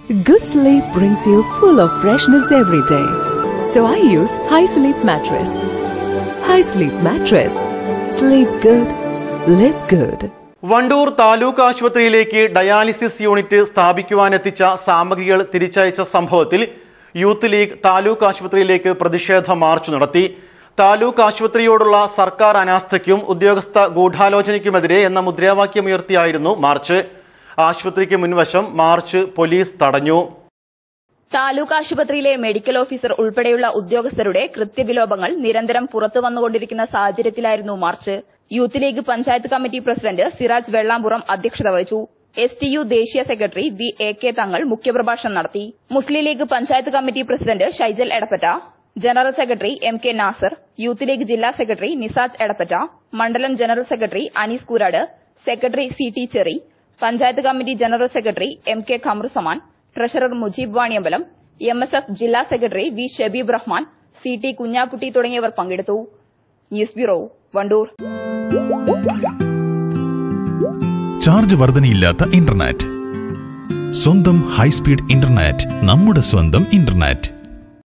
Good sleep brings you full of freshness every day. So I use High Sleep Mattress. High Sleep Mattress. Sleep good. Live good. Wandoor taluk ആശുപത്രിയിലേക്ക് dialysis unit സ്ഥാപിക്കുവാനെത്തിച്ച സാമഗ്രികൾ തിരിച്ചയച്ച സംഭവത്തിൽ youth league taluk ആശുപത്രിയിലേക്ക് പ്രതിഷേധ March നടത്തി താലൂക്ക് ആശുപത്രിയോടുള്ള സർക്കാർ അനാസ്ഥയ്ക്കും ഉദ്യോഗസ്ഥ ഗൂഢാലോചനയ്ക്കുമെതിരെ എന്ന മുദ്രാവാക്യമുയർത്തിയായിരുന്നു മാർച്ച് ആശുപത്രിക്ക് മുൻവശം മാർച്ച് പോലീസ് തടഞ്ഞു താലൂക്ക് ആശുപത്രിയിലെ മെഡിക്കൽ ഓഫീസർ ഉൾപ്പെടെയുള്ള ഉദ്യോഗസ്ഥരുടെ കൃത്യവിലോപങ്ങൾ നിരന്തരം പുറത്തു വന്നുകൊണ്ടിരിക്കുന്ന സാഹചര്യത്തിലായിരുന്നു march youth league panchayat committee president Siraj Vellampuram അധ്യക്ഷത വഹിച്ചു എസ് ടി യു ദേശീയ secretary V A K Thangal മുഖ്യപ്രഭാഷണം നടത്തി Muslim league panchayat committee president Shaijal Edappatta general secretary M K Nasar youth league ജില്ലാ സെക്രട്ടറി നിസാജ് എടപ്പറ്റ മണ്ഡലം general secretary Anees Koorad secretary C T Cherry panchayat committee general secretary M K Khamaruzaman treasurer Mujeeb Vaniyambalam M S F ജില്ലാ secretary V Shabeeb Rahman C T Kunhakutty തുടങ്ങിയവർ പങ്കെടുത്തു news bureau Wandoor charge വർധനയില്ലാത്ത internet സ്വന്തം high speed internet നമ്മുടെ സ്വന്തം internet